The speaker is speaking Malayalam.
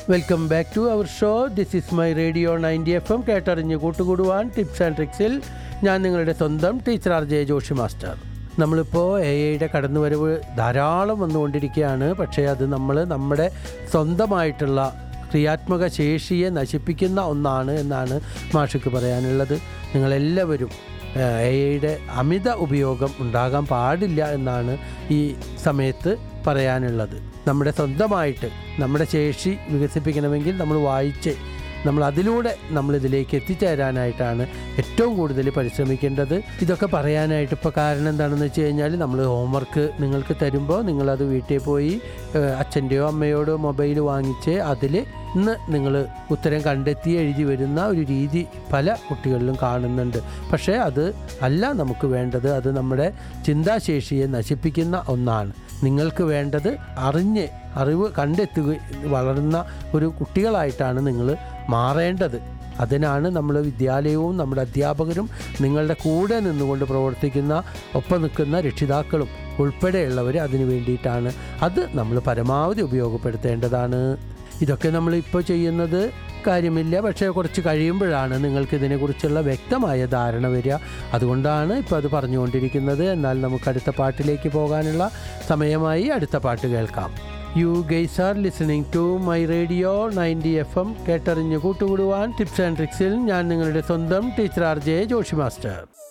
welcome back to our show this is my radio ninety F M കേട്ടറിഞ്ഞ് കൂട്ടുകൂടുവാൻ ടിപ്സ് ആൻഡ് ട്രിക്സിൽ ഞാൻ നിങ്ങളുടെ സ്വന്തം teacher R J Joshi master നമ്മളിപ്പോൾ എ ഐയുടെ കടന്നുവരവ് ധാരാളം വന്നുകൊണ്ടിരിക്കുകയാണ് പക്ഷേ അത് നമ്മൾ നമ്മുടെ സ്വന്തമായിട്ടുള്ള ക്രിയാത്മക ശേഷിയെ നശിപ്പിക്കുന്ന ഒന്നാണ് എന്നാണ് മാഷയ്ക്ക് പറയാനുള്ളത് നിങ്ങളെല്ലാവരും എ ഐയുടെ അമിത ഉപയോഗം ഉണ്ടാകാൻ പാടില്ല എന്നാണ് ഈ സമയത്ത് പറയാനുള്ളത് നമ്മുടെ സ്വന്തമായിട്ട് നമ്മുടെ ശേഷി വികസിപ്പിക്കണമെങ്കിൽ നമ്മൾ വായിച്ച് നമ്മൾ അതിലൂടെ നമ്മൾ ഇതിലേക്ക് എത്തിച്ചേരാനായിട്ടാണ് ഏറ്റവും കൂടുതൽ പരിശ്രമിക്കേണ്ടത് ഇതൊക്കെ പറയാനായിട്ട് ഇപ്പോൾ കാരണം എന്താണെന്ന് വെച്ച് കഴിഞ്ഞാൽ നമ്മൾ ഹോംവർക്ക് നിങ്ങൾക്ക് തരുമ്പോൾ നിങ്ങളത് വീട്ടിൽ പോയി ഏഹ്, അച്ഛൻ്റെയോ അമ്മയോടോ മൊബൈൽ വാങ്ങിച്ച് അതിൽ ഇന്ന് നിങ്ങൾ ഉത്തരം കണ്ടെത്തി എഴുതി വരുന്ന ഒരു രീതി പല കുട്ടികളിലും കാണുന്നുണ്ട് പക്ഷേ അത് അല്ല നമുക്ക് വേണ്ടത് അത് നമ്മുടെ ചിന്താശേഷിയെ നശിപ്പിക്കുന്ന ഒന്നാണ് നിങ്ങൾക്ക് വേണ്ടത് അറിഞ്ഞ് അറിവ് കണ്ടെത്തുക വളർന്ന ഒരു കുട്ടികളായിട്ടാണ് നിങ്ങൾ മാറേണ്ടത് അതിനാണ് നമ്മൾ വിദ്യാലയവും നമ്മുടെ അധ്യാപകരും നിങ്ങളുടെ കൂടെ നിന്നുകൊണ്ട് പ്രവർത്തിക്കുന്ന ഒപ്പം നിൽക്കുന്ന രക്ഷിതാക്കളും ഉൾപ്പെടെയുള്ളവർ അതിന് വേണ്ടിയിട്ടാണ് അത് നമ്മൾ പരമാവധി ഉപയോഗപ്പെടുത്തേണ്ടതാണ് ഇതൊക്കെ നമ്മൾ ഇപ്പോൾ ചെയ്യുന്നത് കാര്യമില്ല പക്ഷേ കുറച്ച് കഴിയുമ്പോഴാണ് നിങ്ങൾക്ക് ഇതിനെക്കുറിച്ചുള്ള വ്യക്തമായ ധാരണ വരിക അതുകൊണ്ടാണ് ഇപ്പോൾ അത് പറഞ്ഞുകൊണ്ടിരിക്കുന്നത് എന്നാൽ നമുക്ക് അടുത്ത പാട്ടിലേക്ക് പോകാനുള്ള സമയമായി അടുത്ത പാട്ട് കേൾക്കാം you guys are listening to my radio ninety F M കേട്ടറിഞ്ഞ് കൂട്ടുകൂടുവാൻ ടിപ്സ് ആൻഡ് ട്രിക്സിൽ ഞാൻ നിങ്ങളുടെ സ്വന്തം teacher R J Joshi master